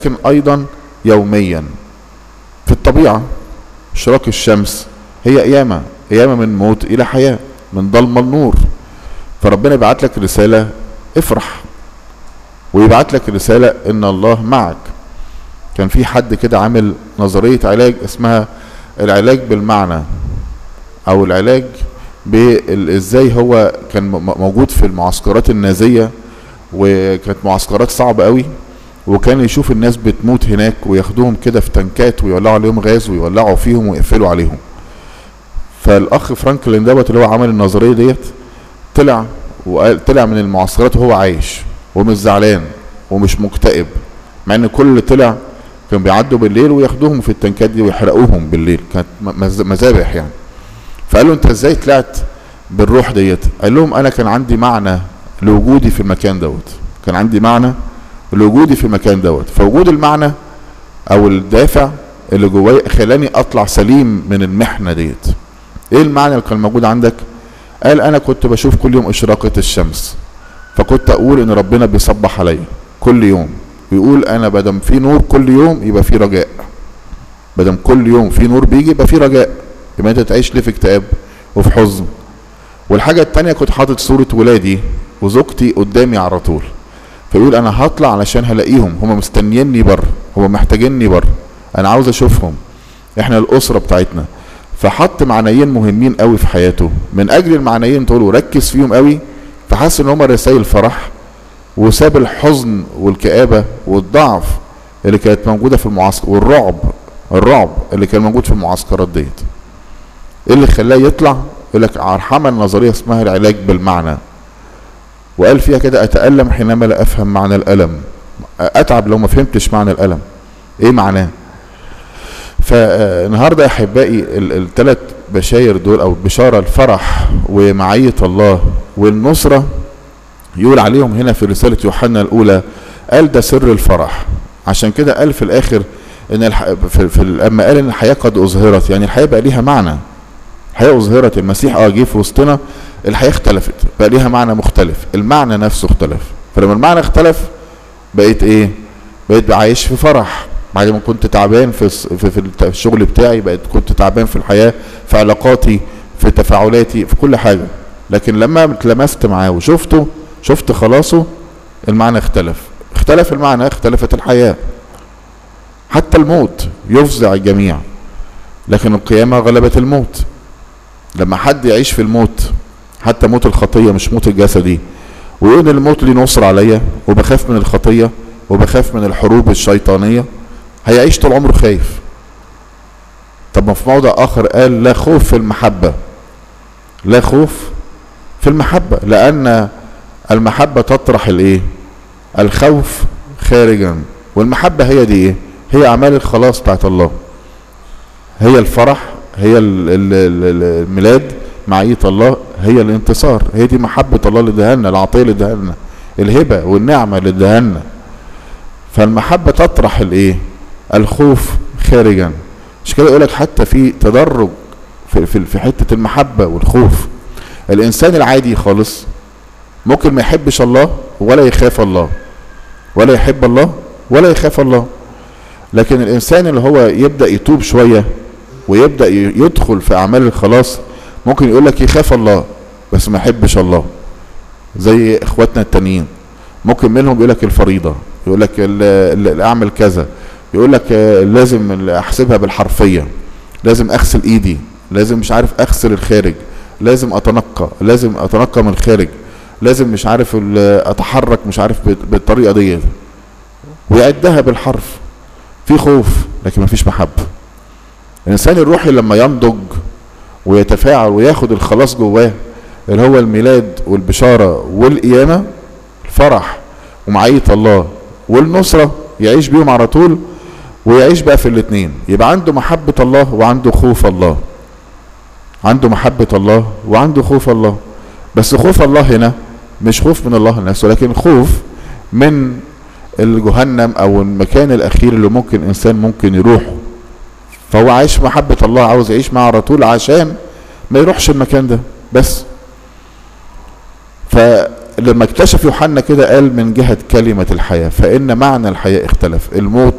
لكن ايضا يوميا في الطبيعة اشراق الشمس هي قيامة قيامة من موت الى حياة من ضلمة لنور فربنا يبعت لك رسالة افرح ويبعت لك رسالة ان الله معك كان في حد كده عامل نظرية علاج اسمها العلاج بالمعنى او العلاج ازاي هو كان موجود في المعسكرات النازية وكانت معسكرات صعبة قوي وكان يشوف الناس بتموت هناك وياخدوهم كده في تنكات ويولعوا عليهم غاز ويولعوا فيهم ويقفلوا عليهم فالاخ فرانكلين دوت اللي هو عمل النظريه ديت طلع وقال طلع من المعسكرات وهو عايش ومش زعلان ومش مكتئب مع ان كل اللي طلع كانوا بيعدوا بالليل وياخدوهم في التنكات دي ويحرقوهم بالليل كانت مذابح يعني فقال له انت ازاي طلعت بالروح ديت قال لهم انا كان عندي معنى لوجودي في المكان دوت كان عندي معنى لوجودي في المكان دوت فوجود المعنى او الدافع اللي جوايا خلاني اطلع سليم من المحنه ديت ايه المعنى اللي كان موجود عندك قال انا كنت بشوف كل يوم اشراقه الشمس فكنت اقول ان ربنا بيصبح عليا كل يوم ويقول انا بدم في نور كل يوم يبقى في رجاء بدم كل يوم في نور بيجي يبقى في رجاء يبقى انت تعيش ليه في اكتئاب وفي حزن والحاجه التانية كنت حاطط صوره ولادي وزوجتي قدامي على طول فيقول انا هطلع علشان هلاقيهم هم مستنيني بره هم محتاجيني بره انا عاوز اشوفهم احنا الاسره بتاعتنا فحط معنيين مهمين قوي في حياته من اجل المعنيين تقولوا ركز فيهم قوي فحس ان هم رسائل فرح وساب الحزن والكآبة والضعف اللي كانت موجودة في المعسكر والرعب الرعب اللي كان موجود في المعسكرات ديت ايه اللي خلاه يطلع يقول لك عمل نظرية اسمها العلاج بالمعنى وقال فيها كده اتألم حينما لا افهم معنى الألم اتعب لو ما فهمتش معنى الألم ايه معناه فالنهارده يا احبائي الثلاث بشاير دول او بشاره الفرح ومعيه الله والنصره يقول عليهم هنا في رساله يوحنا الاولى قال ده سر الفرح عشان كده قال في الاخر ان الح... في, في لما قال ان الحياه قد اظهرت يعني الحياه بقى ليها معنى الحياه اظهرت المسيح اه جه في وسطنا الحياه اختلفت بقى ليها معنى مختلف المعنى نفسه اختلف فلما المعنى اختلف بقيت ايه بقيت عايش في فرح بعد ما كنت تعبان في في, في الشغل بتاعي بقيت كنت تعبان في الحياه في علاقاتي في تفاعلاتي في كل حاجه لكن لما اتلمست معاه وشفته شفت خلاصه المعنى اختلف اختلف المعنى اختلفت الحياه حتى الموت يفزع الجميع لكن القيامه غلبت الموت لما حد يعيش في الموت حتى موت الخطيه مش موت الجسدي ويقول الموت ليه نصر عليا وبخاف من الخطيه وبخاف من الحروب الشيطانيه هيعيش طول عمره خايف طب ما في موضع اخر قال لا خوف في المحبه لا خوف في المحبه لان المحبه تطرح الايه الخوف خارجا والمحبه هي دي ايه هي اعمال الخلاص بتاعت الله هي الفرح هي الميلاد معية الله هي الانتصار هي دي محبة الله اللي اداها العطية اللي اداها الهبة والنعمة اللي اداها فالمحبة تطرح الايه الخوف خارجا مش كده يقول لك حتى في تدرج في, في, في حته المحبه والخوف الانسان العادي خالص ممكن ما يحبش الله ولا يخاف الله ولا يحب الله ولا يخاف الله لكن الانسان اللي هو يبدا يتوب شويه ويبدا يدخل في اعمال الخلاص ممكن يقول لك يخاف الله بس ما يحبش الله زي اخواتنا التانيين ممكن منهم يقول لك الفريضه يقول لك اعمل كذا يقول لك لازم احسبها بالحرفيه لازم اغسل ايدي لازم مش عارف اغسل الخارج لازم اتنقى لازم اتنقى من الخارج لازم مش عارف اتحرك مش عارف بالطريقه دي ويعدها بالحرف في خوف لكن ما فيش محبه الانسان الروحي لما ينضج ويتفاعل وياخد الخلاص جواه اللي هو الميلاد والبشاره والقيامه الفرح ومعيه الله والنصره يعيش بيهم على طول ويعيش بقى في الاثنين يبقى عنده محبة الله وعنده خوف الله عنده محبة الله وعنده خوف الله بس خوف الله هنا مش خوف من الله نفسه لكن خوف من الجهنم او المكان الاخير اللي ممكن انسان ممكن يروحه فهو عايش محبة الله عاوز يعيش معه على طول عشان ما يروحش المكان ده بس فلما اكتشف يوحنا كده قال من جهة كلمة الحياة فإن معنى الحياة اختلف الموت